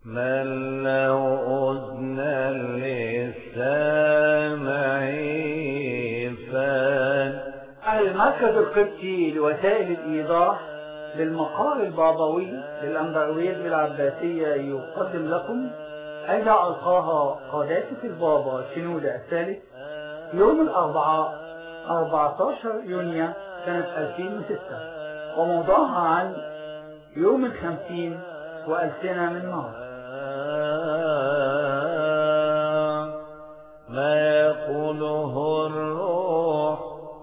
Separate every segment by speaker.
Speaker 1: من له أذنا للسامع فان
Speaker 2: المركز القبطي لوسائل الإيضاح للمقال البابوي للأمبروية العباسية يقدم لكم أجا ألقاها قداسة البابا شنودة الثالث يوم الأربعاء 14 يونيو سنة 2006 وموضوعها عن يوم الخمسين وألسنة من نار
Speaker 1: ما يقوله الروح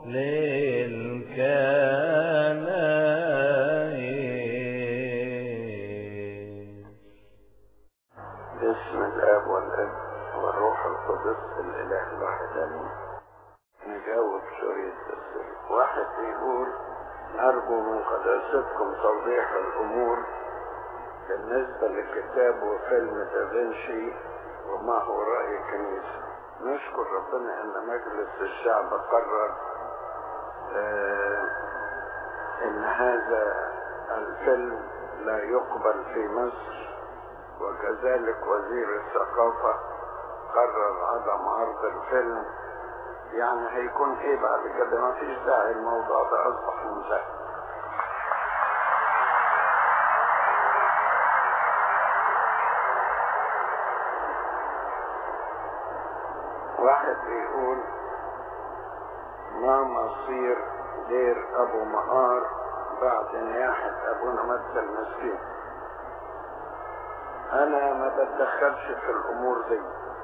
Speaker 1: للكنائس
Speaker 3: باسم الاب والاب والروح القدس الاله الواحد امين نجاوب شوية اسئله واحد بيقول ارجو من قداستكم توضيح الامور بالنسبة لكتاب وفيلم دافنشي وما هو رأي الكنيسة نشكر ربنا ان مجلس الشعب قرر آه ان هذا الفيلم لا يقبل في مصر وكذلك وزير الثقافة قرر عدم عرض الفيلم يعني هيكون ايه بعد كده ما فيش داعي الموضوع ده اصبح منتهي واحد بيقول ما مصير دير ابو مقار بعد نياحة ابونا متى المسكين انا ما بتدخلش في الامور دي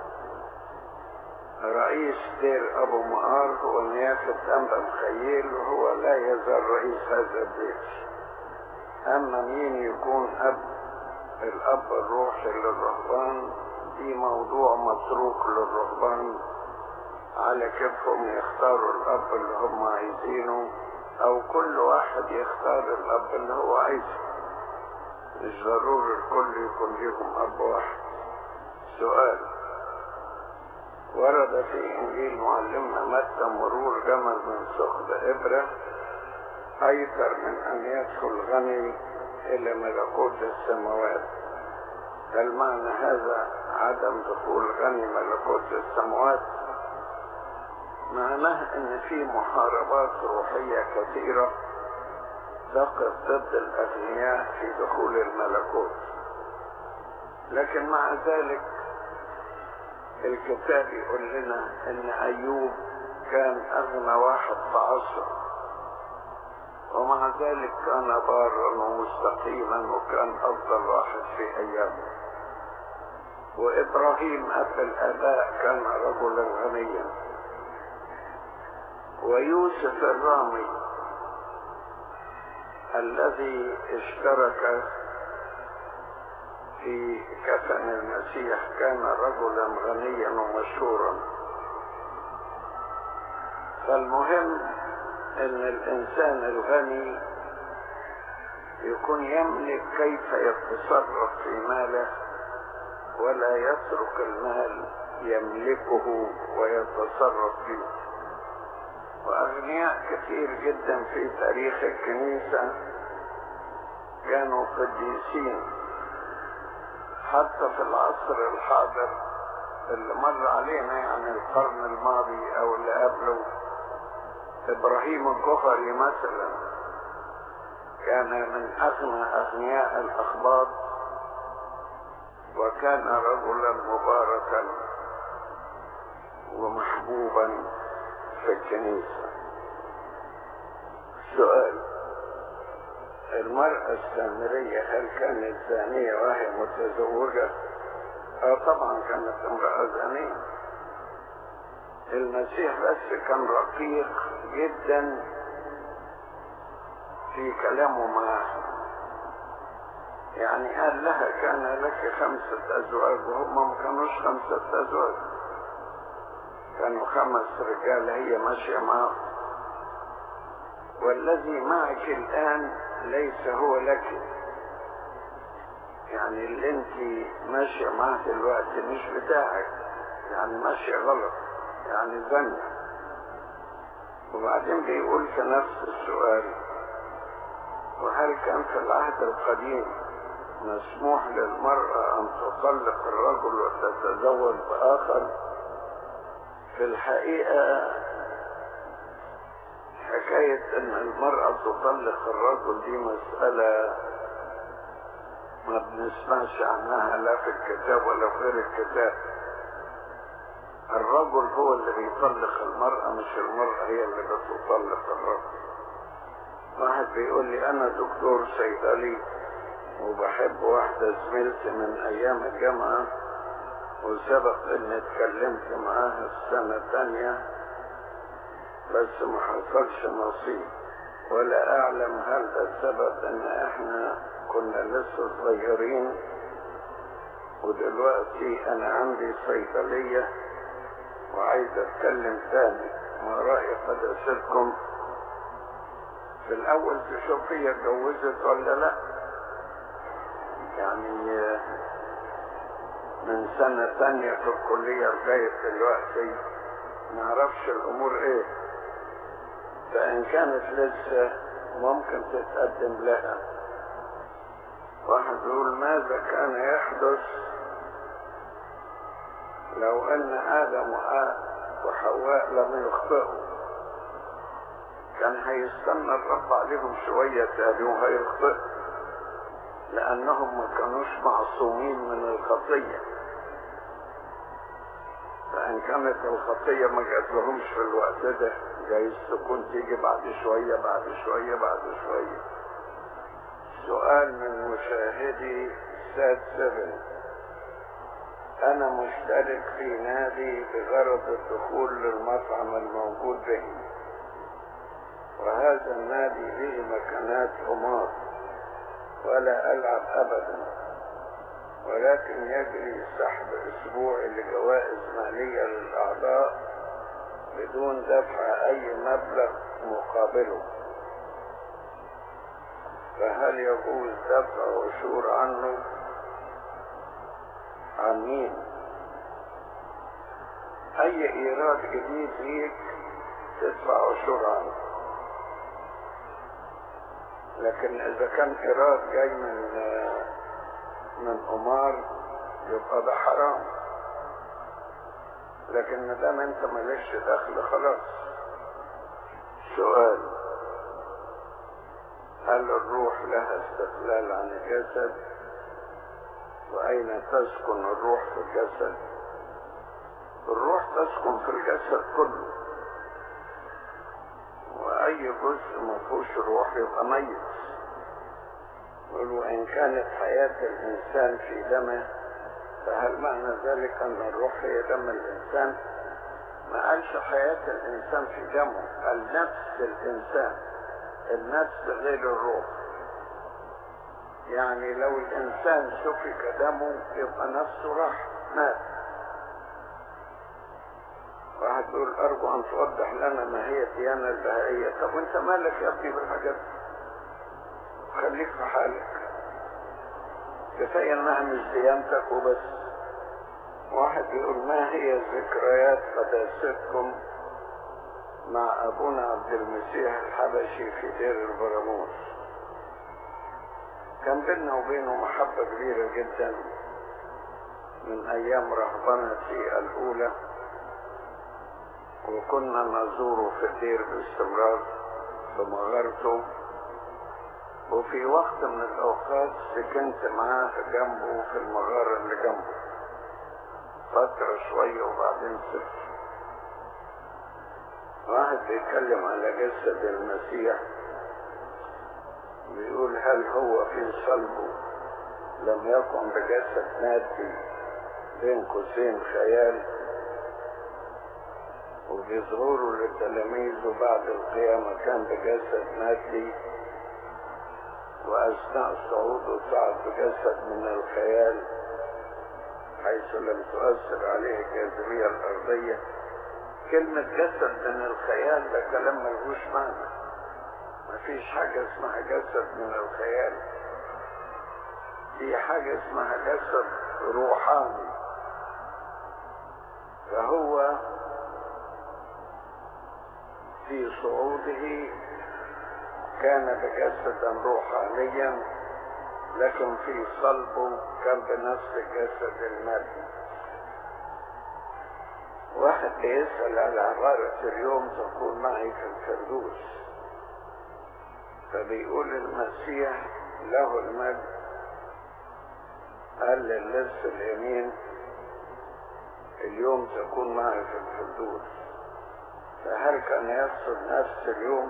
Speaker 3: رئيس دير ابو مقار هو نيافة انبا مخيل وهو لا يزال رئيس هذا البيت اما مين يكون اب الاب الروحي للرهبان دي موضوع متروك للرهبان على كيفهم يختاروا الاب اللي هم عايزينه او كل واحد يختار الاب اللي هو عايزه مش ضروري الكل يكون ليهم اب واحد سؤال ورد في انجيل معلمنا متى مرور جمل من ثقب ابره ايسر من ان يدخل غني الى ملكوت السماوات هل معنى هذا عدم دخول غني ملكوت السماوات معناه ان في محاربات روحية كثيرة تقف ضد الاغنياء في دخول الملكوت لكن مع ذلك الكتاب يقول لنا ان ايوب كان اغنى واحد في عصره ومع ذلك كان بارا ومستقيما وكان افضل واحد في ايامه وابراهيم اب الاباء كان رجلا غنيا ويوسف الرامي الذي اشترك في كفن المسيح كان رجلا غنيا ومشهورا فالمهم ان الانسان الغني يكون يملك كيف يتصرف في ماله ولا يترك المال يملكه ويتصرف فيه واغنياء كثير جدا في تاريخ الكنيسة كانوا قديسين حتى في العصر الحاضر اللي مر علينا يعني القرن الماضي او اللي قبله ابراهيم الجوهري مثلا كان من اغنى اغنياء الاخبار وكان رجلا مباركا ومحبوبا في الكنيسة سؤال المرأة السامرية هل كانت زانية وهي متزوجة؟ اه طبعا كانت امرأة زانية المسيح بس كان رقيق جدا في كلامه معها يعني قال لها كان لك خمسة أزواج وهم ما كانوش خمسة أزواج كانوا خمس رجال هي ماشية معهم والذي معك الآن ليس هو لك يعني اللي انت ماشية معاه دلوقتي مش بتاعك يعني ماشية غلط يعني زنا وبعدين بيقول في نفس السؤال وهل كان في العهد القديم مسموح للمرأة أن تطلق الرجل وتتزوج بآخر في الحقيقة حكاية ان المرأة تطلق الرجل دي مسألة ما بنسمعش عنها لا في الكتاب ولا في غير الكتاب الرجل هو اللي بيطلق المرأة مش المرأة هي اللي بتطلق الرجل واحد بيقول لي انا دكتور صيدلي وبحب واحدة زميلتي من ايام الجامعة وسبق اني اتكلمت معاها السنة الثانية بس ما حصلش نصيب ولا اعلم هل ده السبب ان احنا كنا لسه صغيرين ودلوقتي انا عندي صيدلية وعايز اتكلم تاني ما رأي قداستكم في الاول تشوف هي اتجوزت ولا لا يعني من سنة تانية في الكلية لغاية دلوقتي نعرفش الامور ايه فان كانت لسه ممكن تتقدم لها واحد يقول ماذا كان يحدث لو ان ادم وحواء لم يخطئوا كان هيستنى الرب عليهم شوية تاني وهيخطئ لأنهم ما كانوش معصومين من الخطية فإن كانت الخطية ما جات لهمش في الوقت ده جايز تكون تيجي بعد شوية بعد شوية بعد شوية سؤال من مشاهدي سات سيفن أنا مشترك في نادي بغرض الدخول للمطعم الموجود به وهذا النادي فيه مكانات حمار ولا ألعب أبدا ولكن يجري سحب أسبوعي لجوائز مالية للأعضاء بدون دفع أي مبلغ مقابله فهل يجوز دفع عشور عنه عن مين أي إيراد جديد ليك تدفع عشور عنه لكن اذا كان ايراد جاي من من قمار يبقى ده حرام لكن ما دام انت مالكش دخل خلاص سؤال هل الروح لها استقلال عن الجسد واين تسكن الروح في الجسد الروح تسكن في الجسد كله واي جزء ما فيهوش روح يبقى ميت وان كانت حياة الانسان في دمه فهل معنى ذلك ان الروح هي دم الانسان ما قالش حياة الانسان في دمه قال نفس الانسان النفس غير الروح يعني لو الانسان سفك دمه يبقى نفسه راح مات واحد يقول ارجو ان توضح لنا ما هي الديانة البهائية طب وانت مالك يا ابني بالحاجات خليك في حالك كفاية انها مش ديانتك وبس واحد يقول ما هي ذكريات قداستكم مع ابونا عبد المسيح الحبشي في دير البراموس كان بيننا وبينه محبة كبيرة جدا من ايام رهبنتي الاولى وكنا نزوره في الدير باستمرار في مغارته وفي وقت من الأوقات سكنت معاه جنبه في المغارة اللي جنبه فترة شوية وبعدين سبت واحد بيتكلم على جسد المسيح بيقول هل هو في صلبه لم يكن بجسد مادي بين قوسين خيال وبظهوره لتلاميذه بعد القيامة كان بجسد مادي وأثناء صعوده صعد بجسد من الخيال حيث لم تؤثر عليه الجاذبية الأرضية كلمة جسد من الخيال ده كلام ملهوش معنى مفيش حاجة اسمها جسد من الخيال دي حاجة اسمها جسد روحاني فهو في صعوده كان بجسدا روحانيا لكن في صلبه كان بنفس جسد المادي واحد بيسأل على عبارة اليوم تكون معي في الفردوس فبيقول المسيح له المجد قال للص اليمين اليوم تكون معي في الفردوس فهل كان يقصد نفس اليوم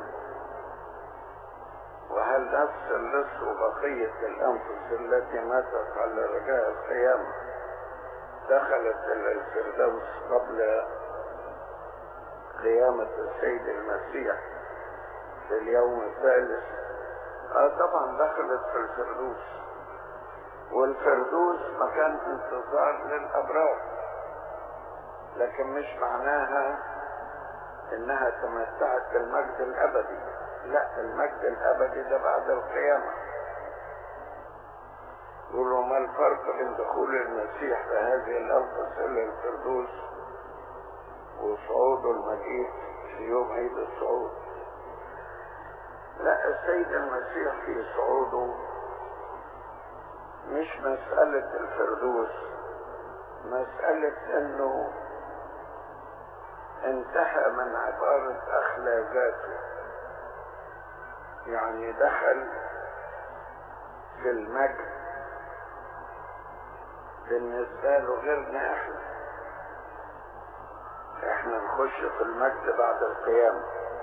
Speaker 3: وهل نفس اللص وبقية الأنفس التي ماتت على رجاء القيامة دخلت إلى الفردوس قبل قيامة السيد المسيح في اليوم الثالث آه طبعا دخلت في الفردوس والفردوس مكان انتظار للأبرار لكن مش معناها انها تمتعت بالمجد الابدي لا المجد الابدي ده بعد القيامة يقولوا ما الفرق بين دخول المسيح بهذه الانفس الى الفردوس وصعوده المجيد في يوم عيد الصعود لا السيد المسيح في صعوده مش مسألة الفردوس مسألة انه انتهى من عبارة أخلى ذاته يعني دخل في المجد بالنسبة له غيرنا احنا احنا نخش في المجد بعد القيامة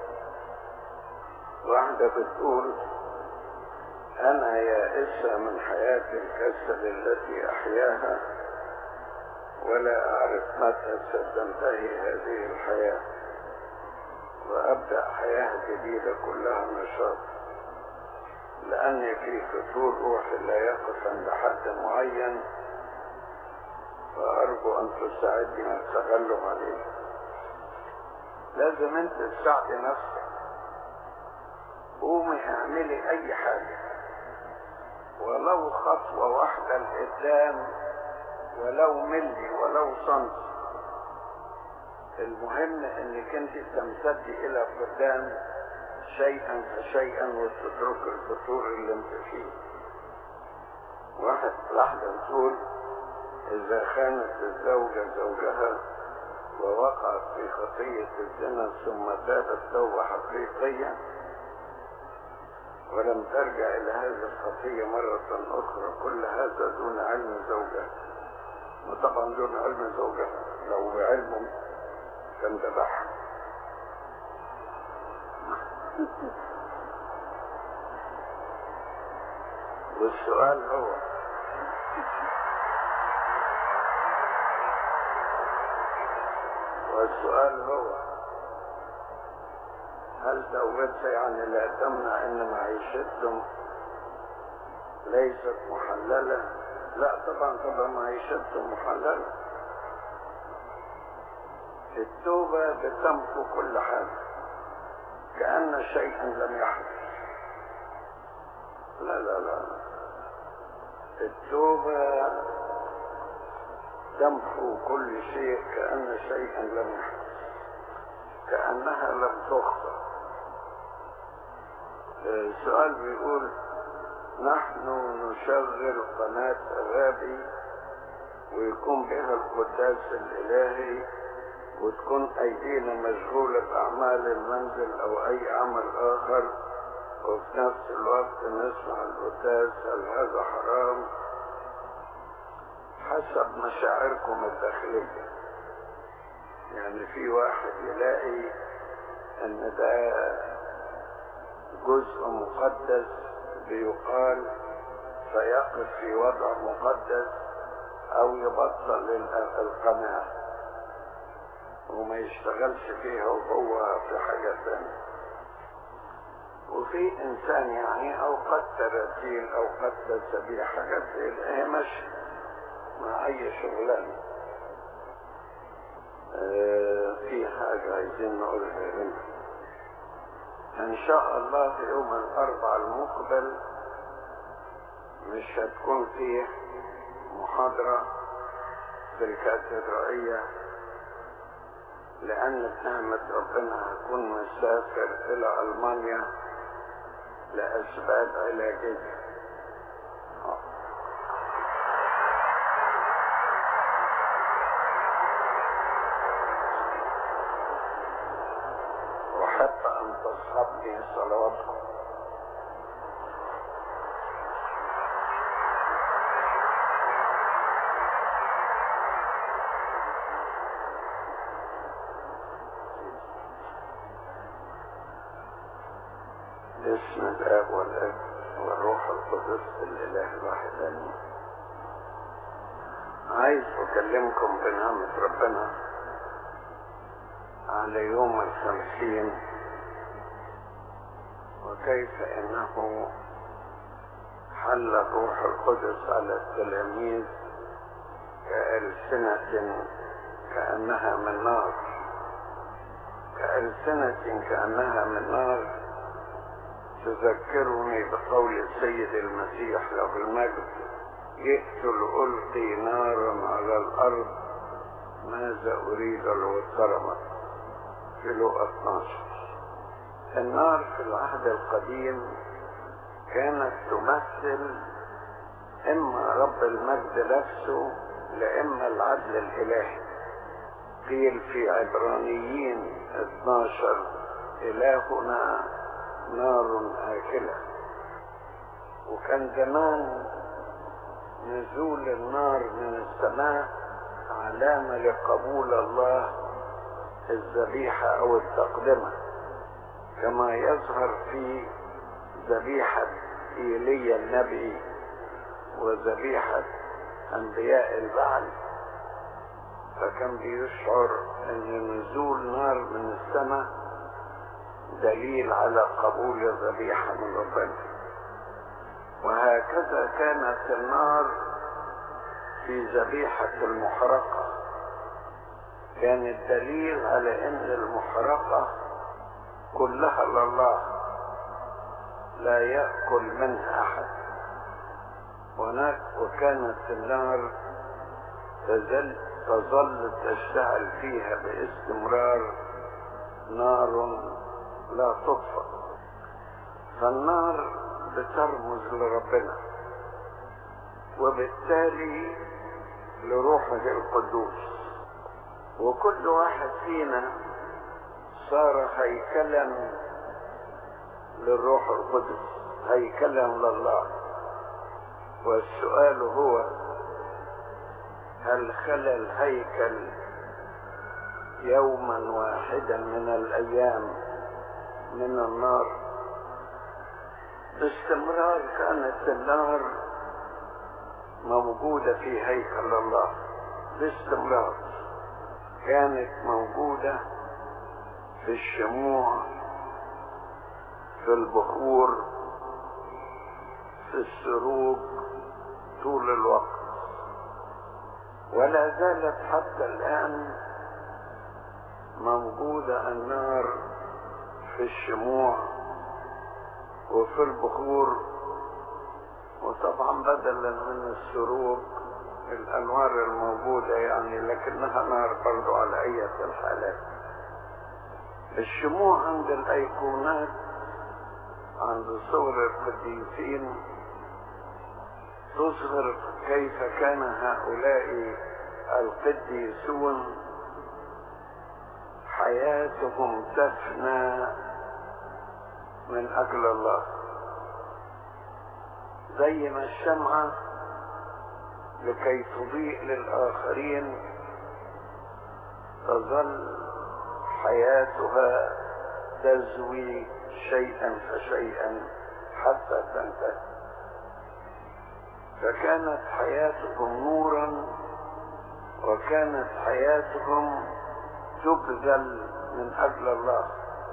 Speaker 3: واحدة بتقول انا يائسة من حياة الكسل التي احياها ولا أعرف متى ستنتهي هذه الحياة وأبدأ حياة جديدة كلها نشاط لأني في فتور روحي لا يقف عند حد معين فأرجو أن تساعدني التغلب عليه لازم أنت تساعدي نفسك قومي اعملي أي حاجة ولو خطوة واحدة لقدام ولو ملي ولو سنت المهم انك انت تمتدي الى قدام شيئا فشيئا وتترك الفتور اللي انت فيه واحد واحدة بتقول اذا خانت الزوجة زوجها ووقعت في خطية الزنا ثم تابت توبة حقيقية ولم ترجع الى هذه الخطية مرة اخرى كل هذا دون علم زوجها وطبعا دون علم زوجها لو بعلمه كان ذبحها والسؤال هو والسؤال هو هل زوجتها يعني لا تمنع ان معيشتهم ليست محلله لا طبعا طبعا معيشتهم محللة التوبة بتمحو كل حاجة كأن شيئا لم يحدث لا لا لا التوبة تمحو كل شيء كأن شيئا لم يحدث كأنها لم تخطئ السؤال بيقول نحن نشغل قناة أغابي ويكون بها القداس الإلهي وتكون أيدينا مشغولة بأعمال المنزل أو أي عمل آخر وفي نفس الوقت نسمع القداس هل هذا حرام حسب مشاعركم الداخلية يعني في واحد يلاقي ان ده جزء مقدس بيقال فيقف في وضع مقدس او يبطل القناة وما يشتغلش فيها وهو في حاجة ثانية وفي انسان يعني اوقات تراتيل اوقات تسبيح حاجات زي ماشي مع اي شغلانه آه في حاجة عايزين نقولها هنا ان شاء الله في يوم الاربع المقبل مش هتكون فيه محاضرة في الكاتدرائية لأن بنعمة ربنا هكون مسافر إلى ألمانيا لأسباب علاجية تصحبني صلواتكم باسم الاب والاب والروح القدس الاله الواحد امين عايز اكلمكم بنعمة ربنا على يوم الخمسين وكيف انه حل الروح القدس على التلاميذ كألسنة كأنها من نار كألسنة كأنها من نار تذكرني بقول السيد المسيح له المجد جئت لألقي نارا على الأرض ماذا أريد لو اترمت في لقى 12 النار في العهد القديم كانت تمثل إما رب المجد نفسه لإما العدل الإلهي قيل في عبرانيين 12 إلهنا نار آكلة وكان زمان نزول النار من السماء علامة لقبول الله الذبيحة أو التقدمة كما يظهر في ذبيحة إيليا النبي وذبيحة أنبياء البعل فكان بيشعر أن نزول نار من السماء دليل على قبول الذبيحة من ربنا وهكذا كانت النار في ذبيحة المحرقة كانت دليل على ان المحرقة كلها لله لا يأكل منها أحد هناك وكانت النار تزل تظل تشتعل فيها باستمرار نار لا تطفأ فالنار بترمز لربنا وبالتالي لروحه القدوس وكل واحد فينا صار هيكلا للروح القدس هيكلا لله والسؤال هو هل خلى الهيكل يوما واحدا من الايام من النار باستمرار كانت النار موجودة في هيكل الله باستمرار كانت موجودة في الشموع في البخور في السروج طول الوقت ولا زالت حتى الآن موجودة النار في الشموع وفي البخور وطبعا بدلا من السروج الانوار الموجودة يعني لكنها نار برضو على اية الحالات الشموع عند الايقونات عند صور القديسين تظهر كيف كان هؤلاء القديسون حياتهم تفنى من اجل الله زي ما الشمعة لكي تضيء للآخرين تظل حياتها تزوي شيئا فشيئا حتى تنتهي فكانت حياتهم نورا وكانت حياتهم تبذل من أجل الله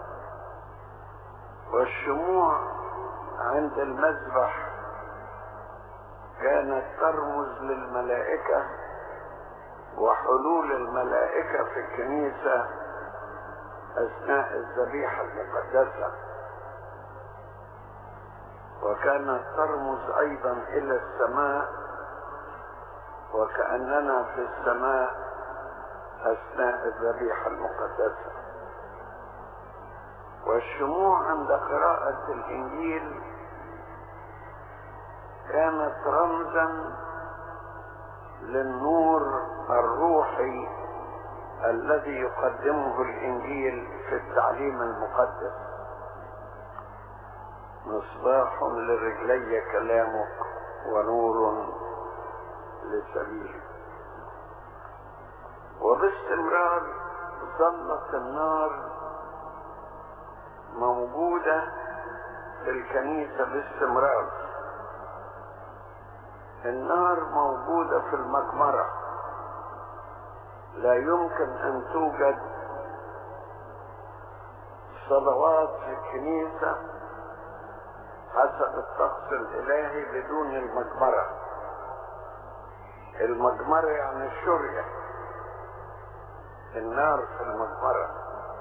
Speaker 3: والشموع عند المذبح كانت ترمز للملائكة وحلول الملائكة في الكنيسة أثناء الذبيحة المقدسة وكانت ترمز أيضا إلى السماء وكأننا في السماء أثناء الذبيحة المقدسة والشموع عند قراءة الإنجيل كانت رمزا للنور الروحي الذي يقدمه الإنجيل في التعليم المقدس مصباح لرجلي كلامك ونور لسبيلي وباستمرار ظلت النار موجودة في الكنيسة باستمرار النار موجودة في المجمرة لا يمكن أن توجد صلوات في الكنيسة حسب الطقس الإلهي بدون المجمرة المجمرة يعني الشرية النار في المجمرة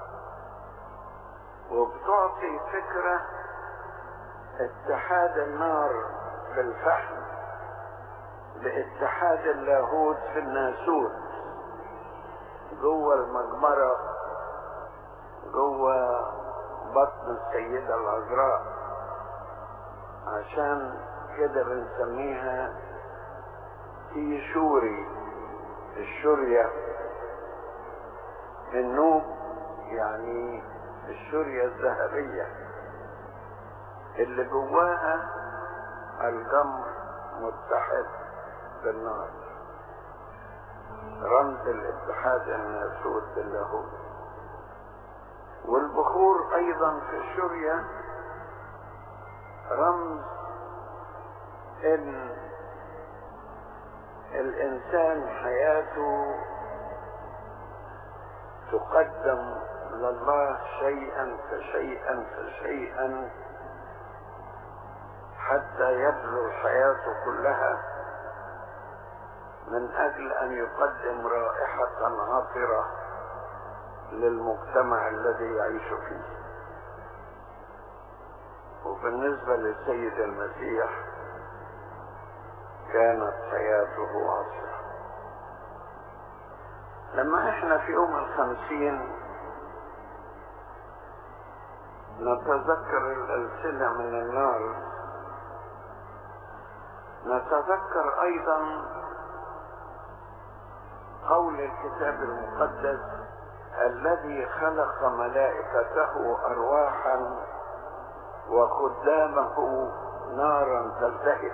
Speaker 3: وبتعطي فكرة اتحاد النار في الفحم باتحاد اللاهوت في الناسوت جوه المجمرة جوه بطن السيدة العذراء عشان كده بنسميها تيشوري الشورية النوب يعني الشورية الذهبية اللي جواها الجمر متحد بالنار رمز الاتحاد الناسوت باللاهوت والبخور ايضا في الشورية رمز ان الانسان حياته تقدم لله شيئا فشيئا فشيئا حتى يبذل حياته كلها من اجل ان يقدم رائحة عطرة للمجتمع الذي يعيش فيه وبالنسبة للسيد المسيح كانت حياته عصرة لما احنا في يوم الخمسين نتذكر الألسنة من النار نتذكر أيضا قول الكتاب المقدس الذي خلق ملائكته أرواحا وخدامه نارا تلتهب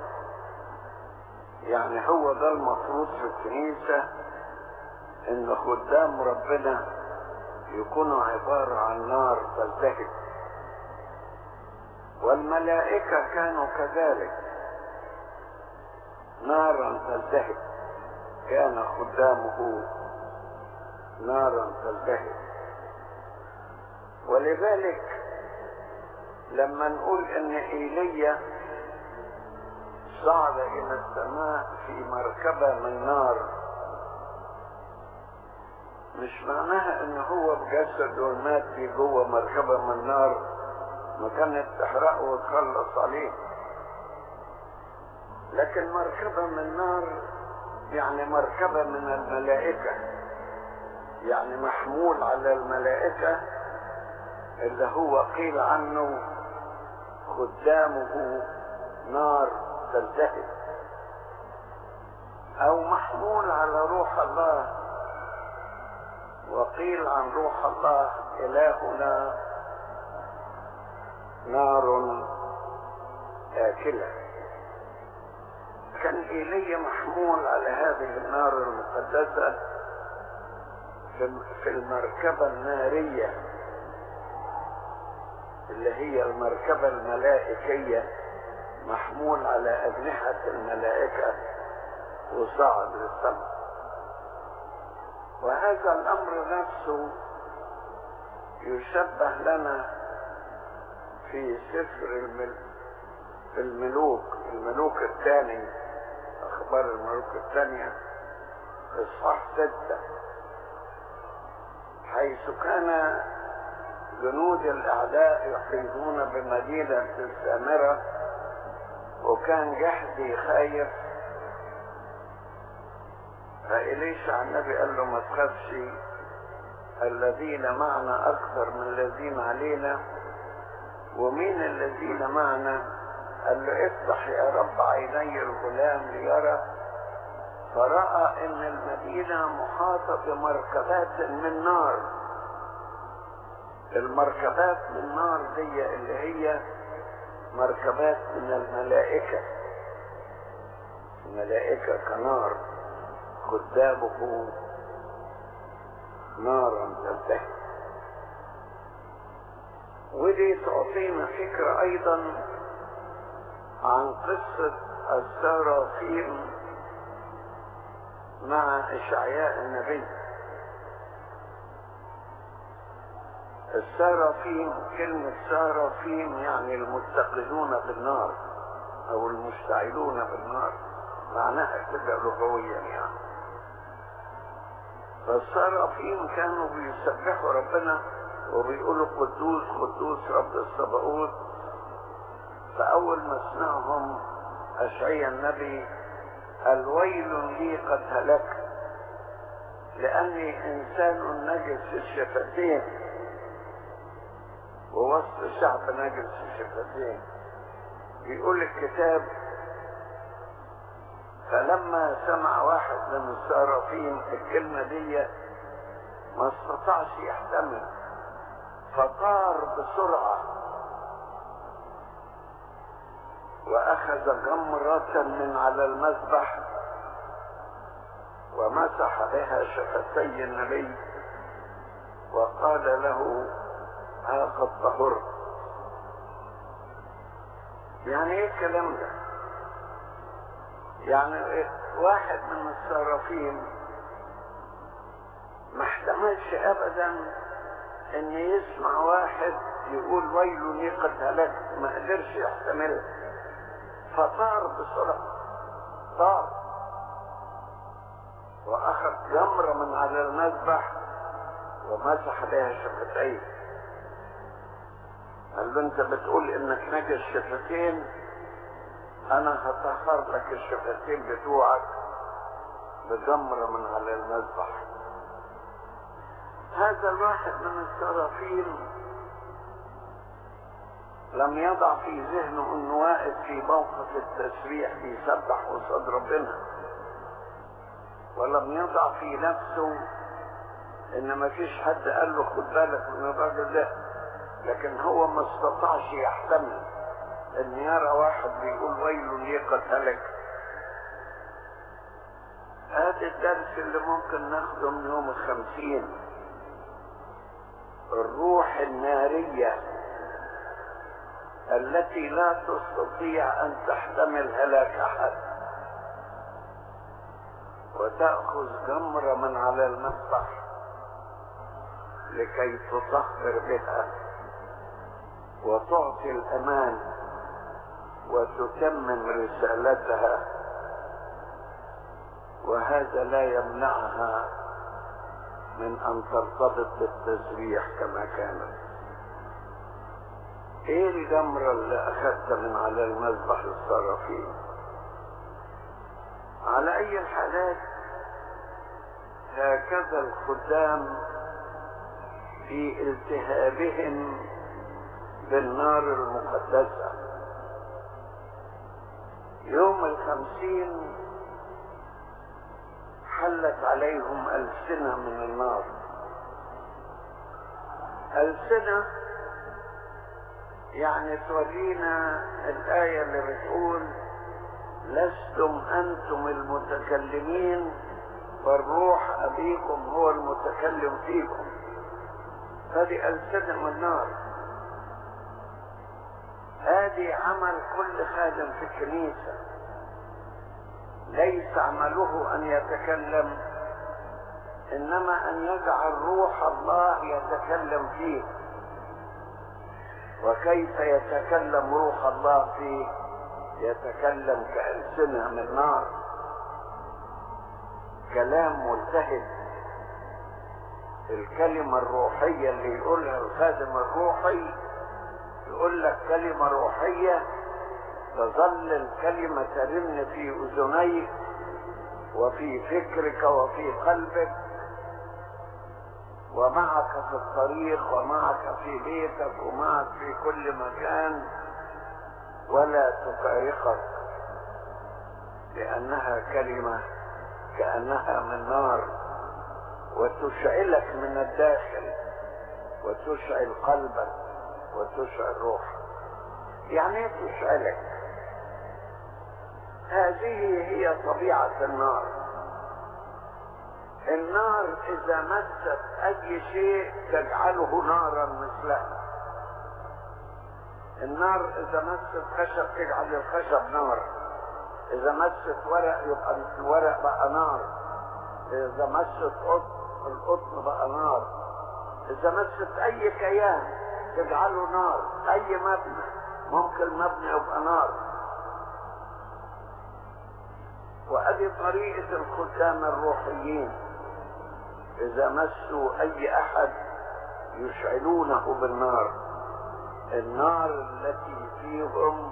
Speaker 3: يعني هو ده المفروض في الكنيسة ان خدام ربنا يكونوا عبارة عن نار تلتهب والملائكة كانوا كذلك نارا تلتهب كان خدامه نارا تلتهب ولذلك لما نقول ان ايليا صعد الى السماء في مركبة من نار مش معناها ان هو بجسد ومات في جوه مركبة من نار ما كانت تحرقه وتخلص عليه لكن مركبة من نار يعني مركبة من الملائكة يعني محمول على الملائكة اللي هو قيل عنه خدامه نار تلتهب او محمول على روح الله وقيل عن روح الله الهنا نار آكلة كان إيليا محمول على هذه النار المقدسة في المركبة النارية اللي هي المركبة الملائكية محمول على أجنحة الملائكة وصعد للسماء وهذا الأمر نفسه يشبه لنا في سفر المل... في الملوك الملوك الثاني أخبار الملوك الثانية إصحاح ستة حيث كان جنود الأعداء يحيطون بمدينة السامرة وكان جحدي خايف فإليشع النبي قال له ما تخافش الذين معنا أكثر من الذين علينا ومين الذين معنا قال له افتح يا رب عيني الغلام ليرى فرأى ان المدينة محاطة بمركبات من نار المركبات من نار دي اللي هي مركبات من الملائكة الملائكة كنار قدامه نارا تلتهب ودي تعطينا فكرة أيضا عن قصة السرافيم مع إشعياء النبي السرافيم كلمة سرافيم يعني المتقدون بالنار أو المشتعلون بالنار معناها كده لغويا يعني فالسرافيم كانوا بيسبحوا ربنا وبيقولوا قدوس قدوس رب الصباؤوت فأول ما سمعهم أشعيا النبي الويل لي قد هلكت لأني إنسان نجس الشفتين ووسط شعب نجس الشفتين بيقول الكتاب فلما سمع واحد من السرافين الكلمة دي ما استطاعش يحتمل فطار بسرعة وأخذ جمرة من على المذبح ومسح بها شفتي النبي وقال له ها قد طهرت يعني ايه الكلام ده يعني إيه؟ واحد من الصرافين ما احتملش ابدا ان يسمع واحد يقول ويل لي قد هلكت ما قدرش يحتملها فطار بسرعه طار واخذ جمره من على المذبح ومسح بها شفتيه قال له انت بتقول انك نجس شفتين انا هطهر لك الشفتين بتوعك بجمرة من على المذبح هذا الواحد من السرافين لم يضع في ذهنه انه واقف في موقف التسبيح بيسبح قصاد ربنا ولم يضع في نفسه ان ما فيش حد قال له خد بالك من الراجل ده لكن هو ما استطاعش يحتمل ان يرى واحد بيقول ويل لي قد هلك هذا الدرس اللي ممكن ناخده من يوم الخمسين الروح النارية التي لا تستطيع ان تحتمل هلاك احد وتأخذ جمرة من على المسبح لكي تطهر بها وتعطي الامان وتتمم رسالتها وهذا لا يمنعها من ان ترتبط بالتسبيح كما كانت ايه الجمرة اللي اخذت من على المذبح الصرافين على اي الحالات هكذا الخدام في التهابهم بالنار المقدسة يوم الخمسين حلت عليهم ألسنة من النار ألسنة يعني تورينا الآية اللي بتقول لستم أنتم المتكلمين والروح أبيكم هو المتكلم فيكم هذه ألسنة من النار هذه عمل كل خادم في الكنيسة ليس عمله أن يتكلم إنما أن يجعل روح الله يتكلم فيه وكيف يتكلم روح الله فيه يتكلم كألسنة من نار كلام ملتهب الكلمة الروحية اللي يقولها الخادم الروحي يقول لك كلمة روحية تظل الكلمة ترن في أذنيك وفي فكرك وفي قلبك ومعك في الطريق ومعك في بيتك ومعك في كل مكان ولا تفارقك لأنها كلمة كأنها من نار وتشعلك من الداخل وتشعل قلبك وتشعل روحك يعني ايه تشعلك هذه هي طبيعة النار النار اذا مست اي شيء تجعله نارا مثلها النار اذا مست خشب تجعل الخشب نار اذا مست ورق يبقى الورق بقى نار اذا مست قطن القطن بقى نار اذا مست اي كيان تجعله نار اي مبنى ممكن مبنى يبقى نار وادي طريقة الختام الروحيين اذا مسوا اي احد يشعلونه بالنار النار التي فيهم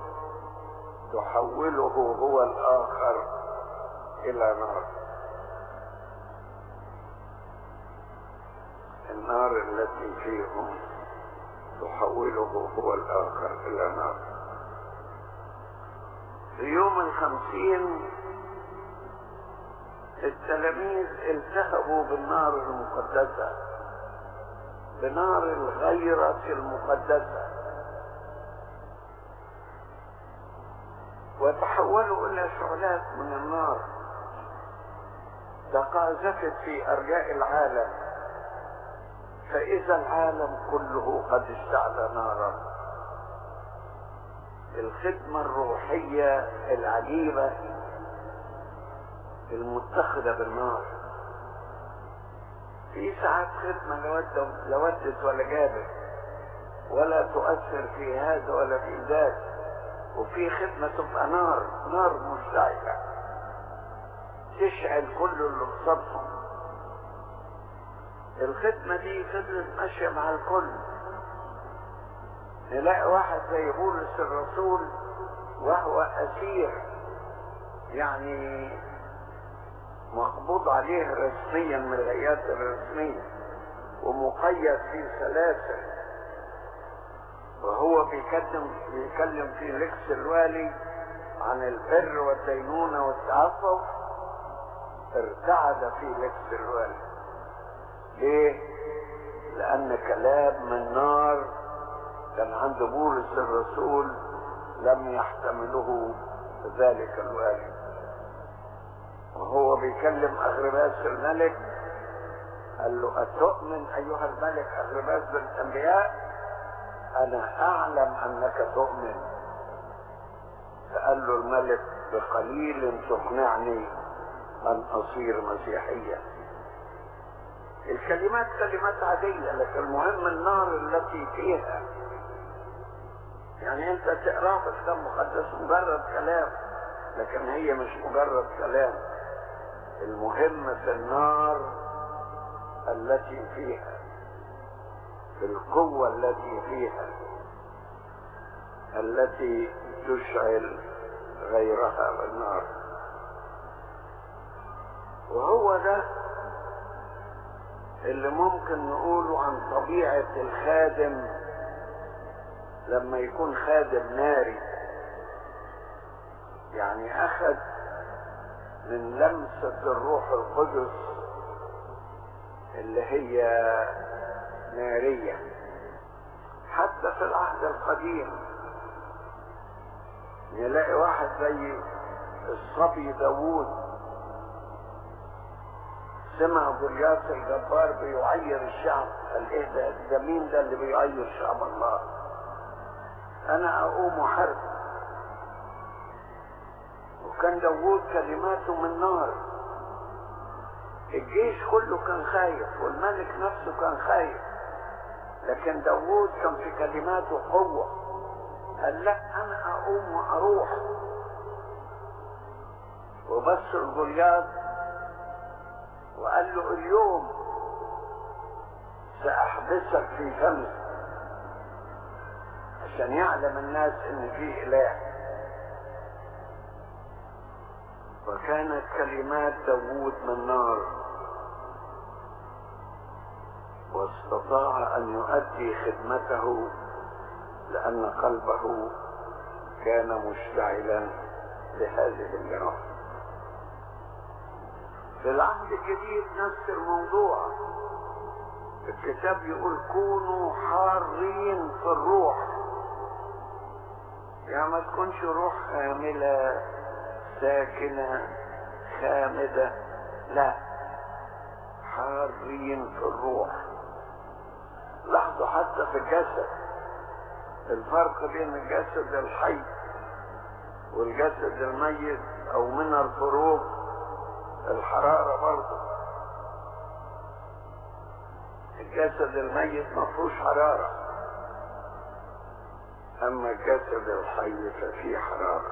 Speaker 3: تحوله هو الاخر الى نار النار التي فيهم تحوله هو الآخر إلى نار في يوم الخمسين التلاميذ التهبوا بالنار المقدسة بنار الغيرة المقدسة وتحولوا إلى شعلات من النار تقاذفت في أرجاء العالم فإذا العالم كله قد اشتعل نارا الخدمة الروحية العجيبة المتخذة بالنار في ساعات خدمة لو ودت ولا جابت ولا تؤثر في هذا ولا في ذاك وفي خدمة تبقى نار نار مشتعلة تشعل كل اللي قصادهم الخدمة دي فضلت ماشية مع الكل نلاقي واحد زي بولس الرسول وهو أسير يعني مقبوض عليه رسميا من الهيئات الرسمية ومقيد في سلاسل وهو بيكلم بيتكلم في لكس الوالي عن البر والدينونة والتعفف ارتعد في لكس الوالي ليه؟ لأن كلام من نار كان عند بولس الرسول لم يحتمله ذلك الوالي وهو بيكلم أغرباس الملك قال له أتؤمن أيها الملك أغرباس بالأنبياء أنا أعلم أنك تؤمن فقال له الملك بقليل تقنعني أن أصير مسيحيا الكلمات كلمات عادية لكن المهم النار التي فيها يعني انت تقراه في كتاب مقدس مجرد كلام لكن هي مش مجرد كلام المهم في النار التي فيها في القوة التي فيها التي تشعل غيرها بالنار وهو ده اللي ممكن نقوله عن طبيعة الخادم لما يكون خادم ناري يعني أخذ من لمسة الروح القدس اللي هي نارية حتى في العهد القديم نلاقي واحد زي الصبي داوود سمع جولياس الجبار بيعير الشعب قال ايه ده ده مين ده اللي بيعير شعب الله انا اقوم احارب وكان داوود كلماته من نار الجيش كله كان خايف والملك نفسه كان خايف لكن داوود كان في كلماته قوة قال لا انا اقوم واروح وبص الجولياس وقال له اليوم سأحبسك في فمي عشان يعلم الناس ان في اله وكانت كلمات داوود من نار واستطاع ان يؤدي خدمته لان قلبه كان مشتعلا بهذه الجراحه في العهد الجديد نفس الموضوع الكتاب يقول كونوا حارين في الروح يعني ما تكونش روح خاملة ساكنة خامدة لا حارين في الروح لاحظوا حتى في الجسد الفرق بين الجسد الحي والجسد الميت او من الفروق الحرارة برضه الجسد الميت ما فيهوش حرارة اما الجسد الحي ففيه حرارة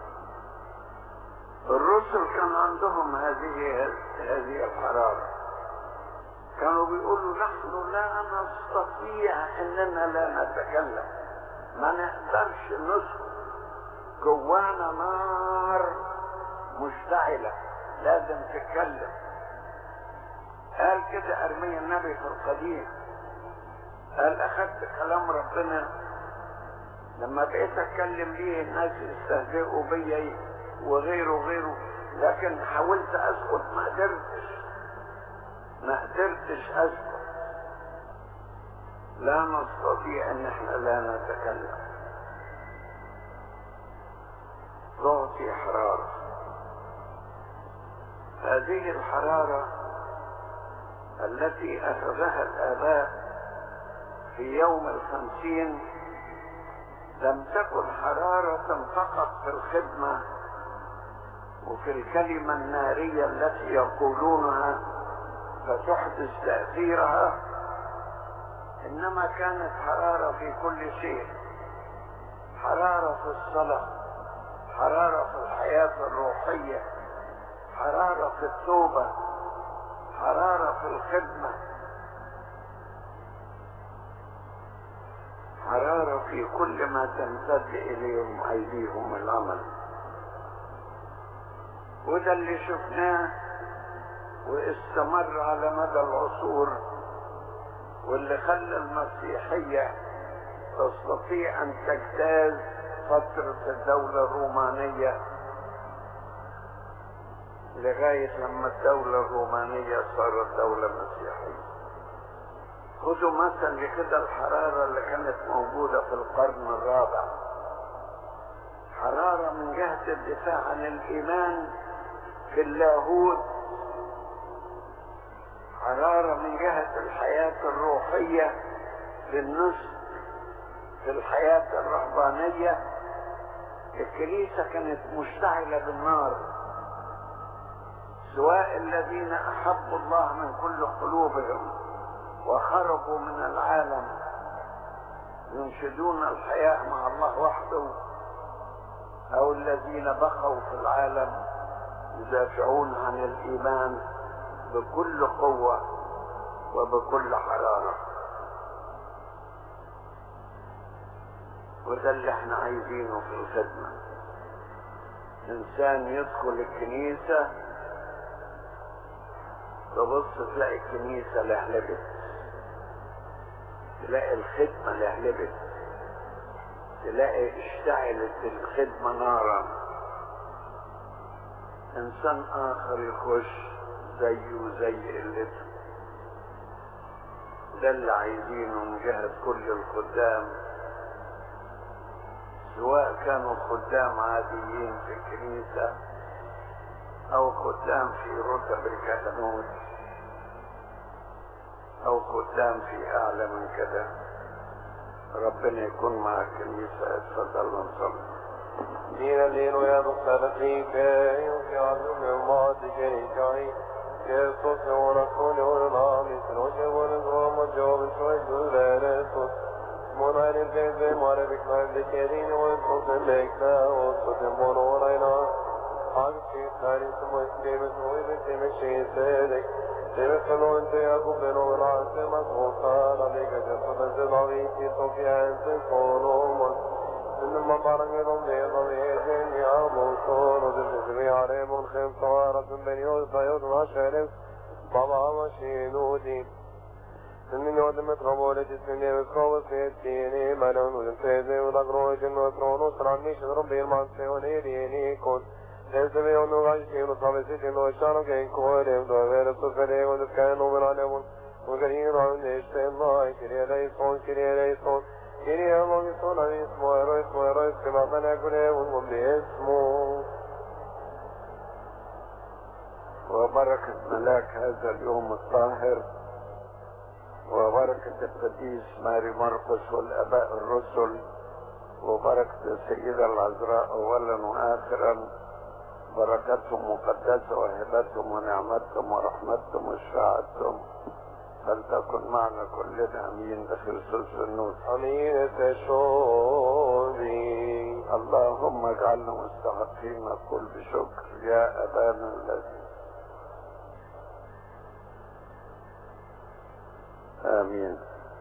Speaker 3: الرسل كان عندهم هذه هذه الحرارة كانوا بيقولوا نحن لا نستطيع اننا لا نتكلم ما نقدرش نسكت جوانا نار مشتعلة لازم تتكلم قال كده ارميا النبي في القديم قال اخدت كلام ربنا لما بقيت اتكلم ليه الناس يستهزئوا بيا وغيره وغيره لكن حاولت اسكت ما قدرتش ما قدرتش اسكت لا نستطيع ان احنا لا نتكلم تعطي حرارة هذه الحرارة التي اخذها الاباء في يوم الخمسين لم تكن حرارة فقط في الخدمة وفي الكلمة النارية التي يقولونها فتحدث تأثيرها إنما كانت حرارة في كل شيء حرارة في الصلاة حرارة في الحياة الروحية حرارة في التوبة حرارة في الخدمة حرارة في كل ما تمتد إليهم أيديهم العمل وده اللي شفناه واستمر على مدى العصور واللي خلى المسيحية تستطيع أن تجتاز فترة الدولة الرومانية لغاية لما الدولة الرومانية صارت دولة مسيحية خذوا مثل لكده الحرارة اللي كانت موجودة في القرن الرابع حرارة من جهة الدفاع عن الإيمان في اللاهوت حرارة من جهة الحياة الروحية في النصف في الحياة الرهبانية الكنيسة كانت مشتعلة بالنار سواء الذين أحبوا الله من كل قلوبهم وخرجوا من العالم ينشدون الحياة مع الله وحده أو الذين بقوا في العالم يدافعون عن الإيمان بكل قوة وبكل حرارة وده اللي احنا عايزينه في الخدمة إنسان يدخل الكنيسة تبص تلاقي الكنيسة لهلبت تلاقي الخدمة لهلبت تلاقي اشتعلت الخدمة نارا انسان اخر يخش زيه زي قلته ده اللي عايزينه من جهة كل الخدام سواء كانوا خدام عاديين في الكنيسة او خدام في رتب الكهنوت او خدام في اعلى من كده ربنا يكون مع الكنيسة اتفضل ونصلي
Speaker 4: Dina lino ya dukkana fike, yuki azu min maati jeni kai, Kristus ne ora kone ora nami, snoje vore goma jovi shoi dulere sus. Monar il geze mare biknar de kerin o sus lekna o sus mon ora ina. Ag shi tari sumo iskeme soi bete me shi sedek. Deve kalon te agu beno rase mas hosa la lega jento da zedavi ki sofianse sono mas. إنما برغم بيض بيجن يا موصول وذل عليه منخم طوارة بن يوسف يوضع شرف بابا مشينودي من يوم تقبول جسمي وتقوى سيتيني ملون وزنتيزي ولقروج وترون وسرعني شدرم بيرمان سيوني كون ليس بيون غاشين وصابسيتين وشانو كين كوريم دو غير سفري ونسكين ومن عليهم وقرين عن نشتين الله كريا ليسون كريا ليسون Kyrie eleison avismo, eroismo, erois, que matan a cureum, un diesmo.
Speaker 3: وبركة ملاك هذا اليوم الطاهر وبركة القديس ماري مرقس والآباء الرسل وبركة السيدة العذراء أولا وآخرا بركتهم مقدسة وهبتهم ونعمتهم ورحمتهم وشفاعتهم فلتكن معنا كلنا أمين بخصوص النور
Speaker 4: Amin تشوبي
Speaker 3: اللهم اجعلنا مستحقين نقول بشكر يا أبانا الذي آمين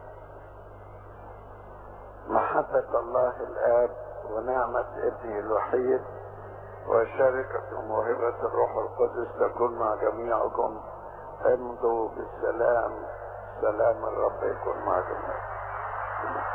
Speaker 3: محبة الله الآب ونعمة ابنه الوحيد وشركة موهبة الروح القدس تكون مع جميعكم امضوا بالسلام سلام الرب يكون مع جميعكم